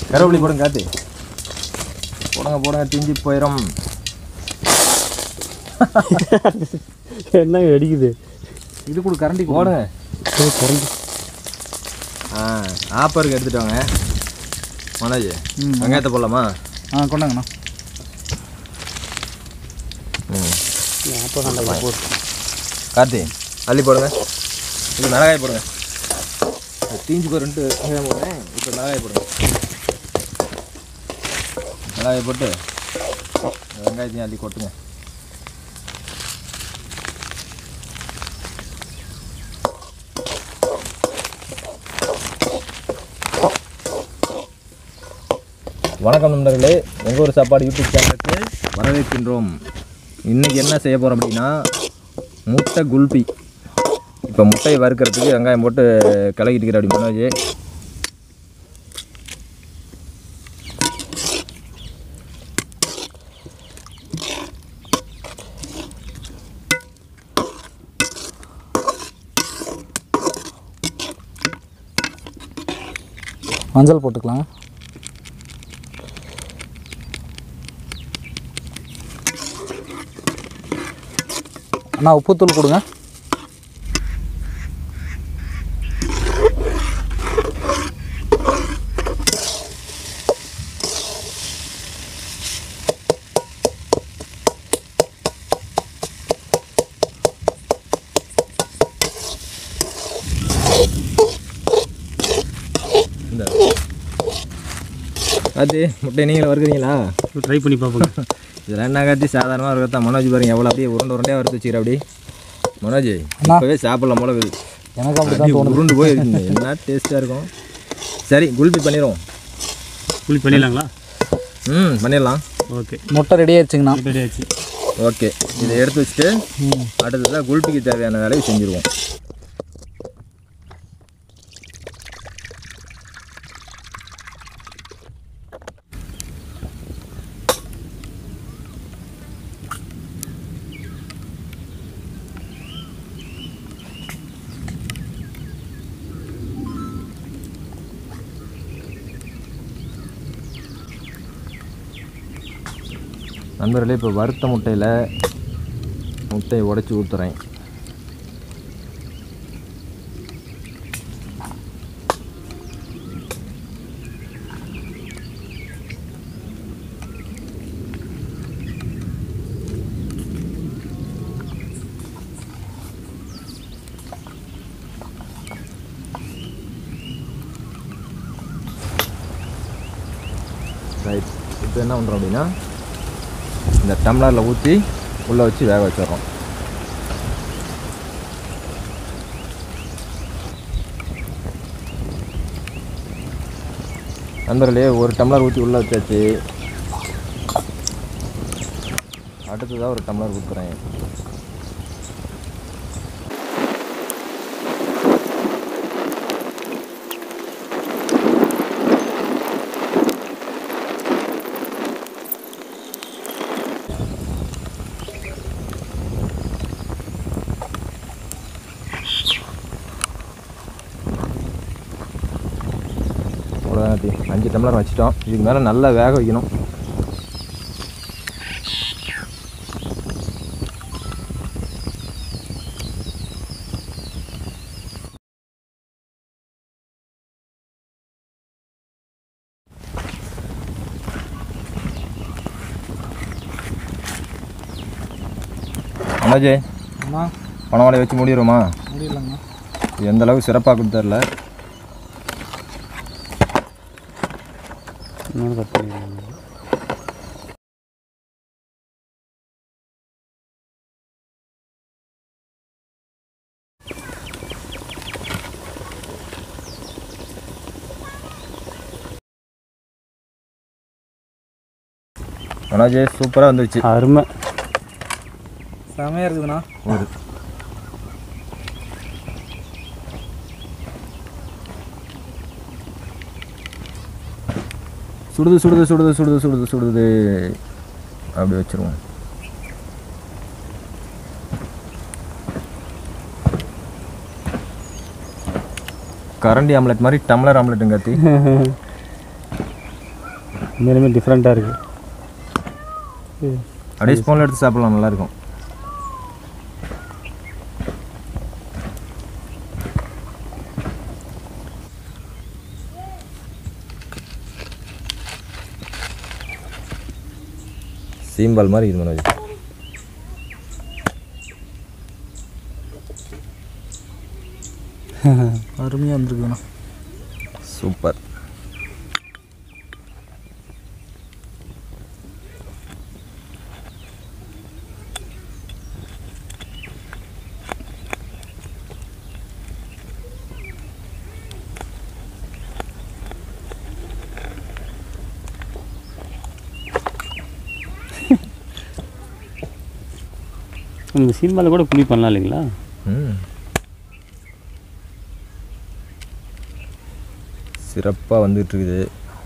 கருவேப்பிலை போடுங்க காத்தி போடுங்க போடுங்க திஞ்சி போயிடும் என்ன வெடிக்குது இது கூட கரண்டி போடுங்க ஏய், கரண்ட் ஆ ஆப்பருக்கு எடுத்துட்டு வாங்க மனோஜ் ம். வெங்காயத்தை போடலாமா ஆ கொண்டாங்கண்ணா ம் அப்போ கண்டா போட்டு கார்த்தி அள்ளி போடுங்க இது மிளகாய் போடுங்க அது தீஞ்சு போகிறன்ட்டு வெங்காயம் போடுறேன் இப்போ மிளகாய் போடுங்க மிளகாய் போட்டு வெங்காயத்தையும் அள்ளி கொட்டுங்க வணக்கம் நண்பர்களே எங்கள் ஊர் சாப்பாடு யூடியூப் சேனலுக்கு வரவேற்கின்றோம் இன்றைக்கி என்ன செய்ய போகிறோம் அப்படின்னா முட்டை குல்பி இப்போ முட்டையை வறுக்கிறதுக்கு வெங்காயம் போட்டு கலக்கிட்டு இருக்கிற அப்படி மனோஜ் மஞ்சள் போட்டுக்கலாம் அண்ணா உப்புத்தூள் கொடுங்க இந்த காத்தி முட்டை நீங்களும் வறுக்கிறீங்களா ட்ரை பண்ணி பார்ப்போங்க இதெல்லாம் என்ன காத்தி சாதாரணமாக இருக்கிறதா மனோஜ் பாருங்க எவ்வளோ அப்படியே உருண்டை உருண்டையாக வறுத்து வச்சுக்கிற அப்படி மனோஜ் இப்போவே சாப்பிடலாம் போல இருக்குது எனக்கு அப்படி அப்படியே உருண்டு போய் இருக்குங்க என்ன டேஸ்ட்டாக இருக்கும் சரி குல்பி பண்ணிடுவோம் புளி பண்ணிடலாங்களா ம் பண்ணிடலாம் ஓகே முட்டை ரெடி ஆயிடுச்சுங்கண்ணா ரெடி ஆச்சு ஓகே இதை எடுத்து வச்சுட்டு அடுத்ததாக குல்பிக்கு தேவையான வேலையை செஞ்சுருவோம் நண்பர்களே இப்போ வறுத்த முட்டையில் முட்டையை உடைச்சி ஊற்றுறேன் ரைட் இப்போ என்ன பண்ணுறோம் அப்படின்னா இந்த டம்ளரில் ஊற்றி உள்ளே வச்சு வேக வச்சிடுறோம் நண்பர்களே ஒரு டம்ளர் ஊற்றி உள்ளே வச்சாச்சு அடுத்ததாக ஒரு டம்ளர் ஊற்றுறேன் அவ்வளோதான் தி அஞ்சு டம்ளர் வச்சிட்டோம் இதுக்கு மேலே நல்லா வேக வைக்கணும் அண்ணாஜே அண்ணா பணவலை வச்சு முடிடுமா முடியலங்கண்ணா எந்த அளவுக்கு சிறப்பாக கொடுத்தரல இன்னொன்று கட் பண்ணிடலாங்க மனோஜே சூப்பராக வந்துருச்சு அருமை செமையாக இருக்குதுண்ணா ஒரு சுடுது சுடுது சுடுது சுடுது சுடுது சுடுது அப்படி வச்சிருவோம் கரண்டி ஆம்லெட் மாதிரி டம்ளர் ஆம்லெட்டுங்க கத்தி உண்மையிலுமே டிஃப்ரெண்ட்டாக இருக்குது அப்படியே ஸ்பூனில் எடுத்து சாப்பிடலாம் நல்லாயிருக்கும் சீம்பால் மாதிரி இது மனோஜ் அருமையாக வந்திருக்குண்ணா சூப்பர் நீங்கள் சீம்பால் கூட புளி பண்ணலாம் இல்லைங்களா ம் சிறப்பாக வந்துட்டு இருக்குது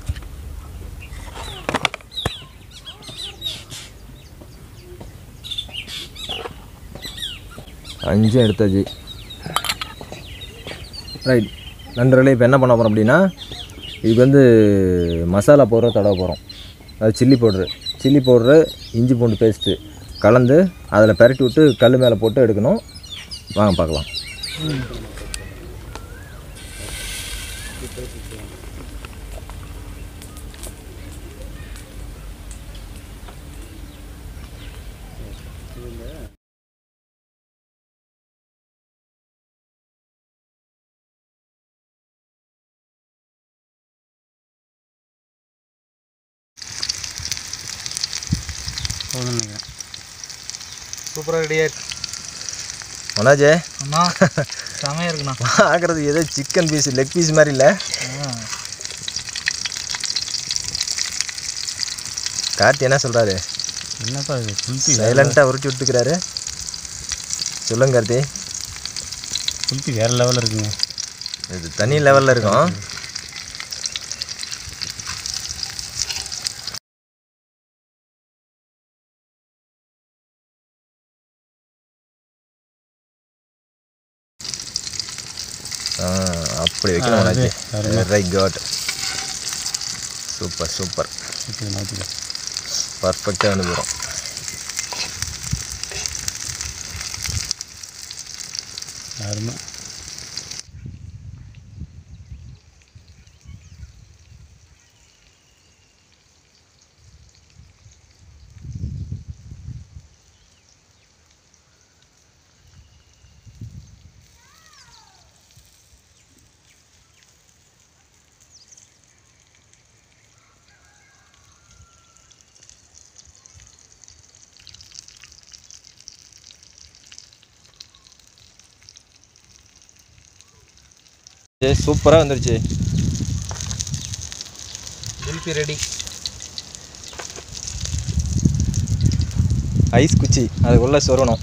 அஞ்சும் எடுத்தாச்சு ரைட் நண்பர்களே இப்போ என்ன பண்ண போகிறோம் அப்படின்னா இதுக்கு வந்து மசாலா பவுடரை தடவை போகிறோம் அது சில்லி பவுட்ரு சில்லி பவுட்ரு இஞ்சி பூண்டு பேஸ்ட்டு கலந்து அதில் பெரட்டி விட்டு கல் மேலே போட்டு எடுக்கணும் வாங்க பார்க்கலாம் அவ்வளோதான் நினைக்கிறேன் சூப்பராக ரெடியாக இருக்கு மனோஜே அண்ணா செமையாக இருக்குண்ணா பார்க்குறது ஏதோ சிக்கன் பீஸ் லெக் பீஸ் மாதிரி இல்லை ஆ கார்த்தி என்ன சொல்கிறாரு என்னப்பா இது குல்பி சைலண்ட்டாக உருட்டி விட்டுக்கிறாரு சொல்லுங்க கார்த்தி குல்பி வேறு லெவலில் இருக்குங்க இது தனி லெவலில் இருக்கும் ஆ, அப்படி வைக்கணும் Manoj very good super super இப்போ மாற்றிக்கலாம் பர்ஃபெக்டாக வந்து போகிறோம் யாருமே ஏ சூப்பராக வந்துருச்சு குல்பி ரெடி ஐஸ் குச்சி அதுக்குள்ளே சொரணும்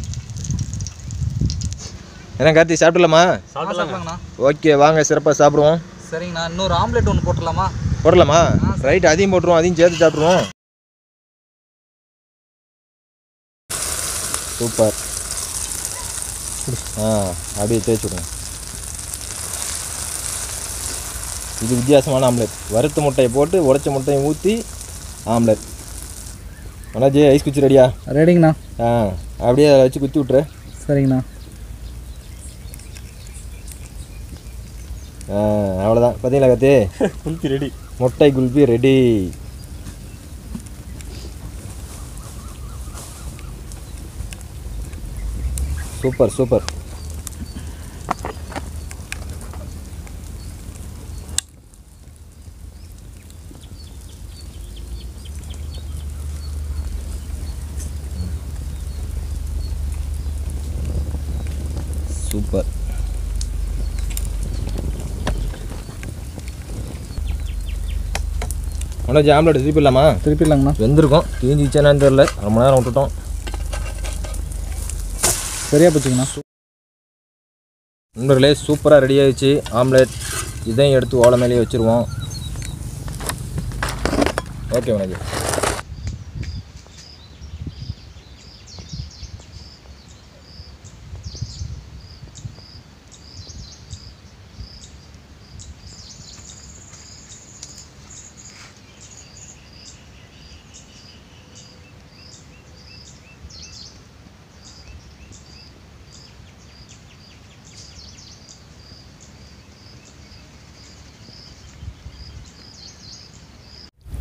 என்ன கார்த்தி சாப்பிடலாமா சாப்பிடலாங்கண்ணா ஓகே வாங்க சிறப்பாக சாப்பிடுவோம் சரிங்கண்ணா இன்னொரு ஆம்லெட் ஒன்று போட்டுடலாமா போடலாமா ரைட் அதையும் போட்டுருவோம் அதையும் சேர்த்து சாப்பிட்ருவோம் சூப்பர் ஆ அப்படியே தேய்ச்சி விடுங்க இது வித்தியாசமான ஆம்லெட் வறுத்த முட்டையை போட்டு உடைச்ச முட்டையை ஊற்றி ஆம்லெட் மனோஜி ஐஸ் குச்சி ரெடியா ரெடிங்கண்ணா ஆ அப்படியே அதை வச்சு குத்தி விட்ரு சரிங்கண்ணா ஆ அவ்வளோதான் பார்த்தீங்களா கத்தி குல்பி ரெடி முட்டை kulfi ready super super super Manoj omelette திருப்பி இல்லாமா திருப்பிடலாங்கண்ணா வெந்திருக்கும் தீஞ்சிச்சானு தெரில அரை மணி நேரம் விட்டுட்டோம் சரியாக போச்சுங்கண்ணா நண்பர்களே சூப்பராக ரெடி ஆயிடுச்சு ஆம்லெட் இதையும் எடுத்து ஓலை மேலேயே வச்சுருவோம் ஓகே மனோஜ்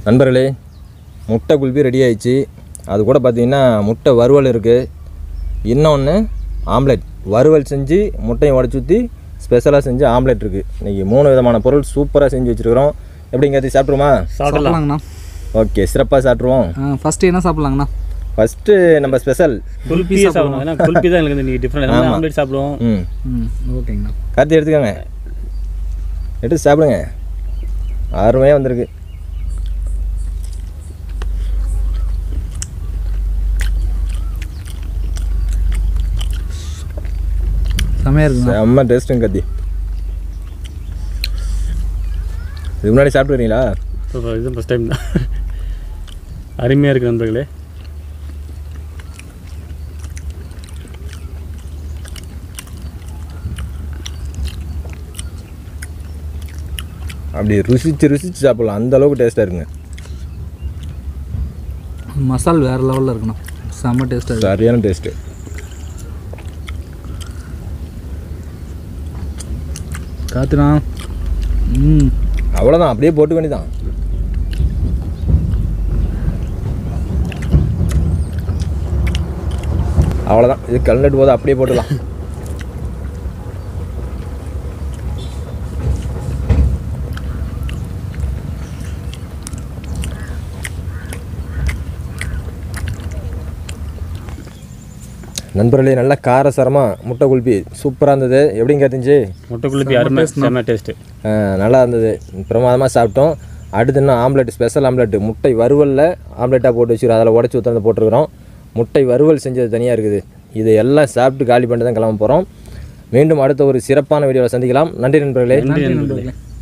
நண்பர்களே முட்டை குல்பி ரெடி ஆயிடுச்சு அது கூட பார்த்தீங்கன்னா முட்டை வறுவல் இருக்குது இன்னொன்று ஆம்லெட் வறுவல் செஞ்சு முட்டையை உடச்சி ஊற்றி ஸ்பெஷலாக செஞ்சு ஆம்லெட் இருக்குது இன்றைக்கி மூணு விதமான பொருள் சூப்பராக செஞ்சு வச்சுருக்கிறோம் எப்படிங்கிறது சாப்பிட்ருமா சாப்பிடலாம் சாப்பிட்லாங்கண்ணா ஓகே சிறப்பாக சாப்பிட்ருவோம் ஃபஸ்ட்டு என்ன சாப்பிட்லாங்கண்ணா ஃபஸ்ட்டு நம்ம ஸ்பெஷல் குல்பியே சாப்பிடணும் ஏன்னா குல்பி தான் எனக்கு இன்னைக்கு டிஃப்ரெண்ட் எல்லாமே ஆம்லேட் சாப்பிடுவோம் ம் ம் ஓகேங்கண்ணா கார்த்தி எடுத்துக்கோங்க எடுத்து சாப்பிடுங்க அருமையாக வந்திருக்கு செமையாக இருக்குங்கண்ணா செம்ம டேஸ்ட்டுங்க கத்தி இதுக்கு முன்னாடி சாப்பிட்டுக்கிறீங்களா ஸோ இது ஃபஸ்ட் டைம் தான் அருமையாக இருக்குது நண்பர்களே அப்படி ருசிச்சு ருசிச்சு சாப்பிடலாம் அந்த அளவுக்கு டேஸ்ட்டாக இருக்குங்க மசால் வேறு லெவலில் இருக்குண்ணா செம்ம டேஸ்ட்டாக இருக்கு சரியான டேஸ்ட்டு காத்துண்ணா ம் அவ்வளோதான் அப்படியே போட்டு வேண்டியதான் அவ்வளோதான் இது கலந்துட்டு போது அப்படியே போட்டுக்கலாம் நண்பர்களே நல்லா காரசாரமாக முட்டை குல்பி சூப்பராக இருந்தது எப்படிங்க கத்திஞ்சு முட்டை குல்பி அருமை செம்ம டேஸ்ட்டு ஆ, நல்லா இருந்தது பிரமாதமாக சாப்பிட்டோம் அடுத்து இன்னும் ஆம்லெட் ஸ்பெஷல் ஆம்லெட் முட்டை வறுவலில் ஆம்லெட்டாக போட்டு வச்சுக்கிறோம் அதில் உடச்சி ஊற்றுறது போட்டிருக்கிறோம் முட்டை வறுவல் செஞ்சது தனியாக இருக்குது இது எல்லாம் சாப்பிட்டு காலி பண்ணிட்டு தான் கிளம்ப போகிறோம் மீண்டும் அடுத்த ஒரு சிறப்பான வீடியோவில் சந்திக்கலாம் நன்றி நண்பர்களே நன்றி நண்பர்களே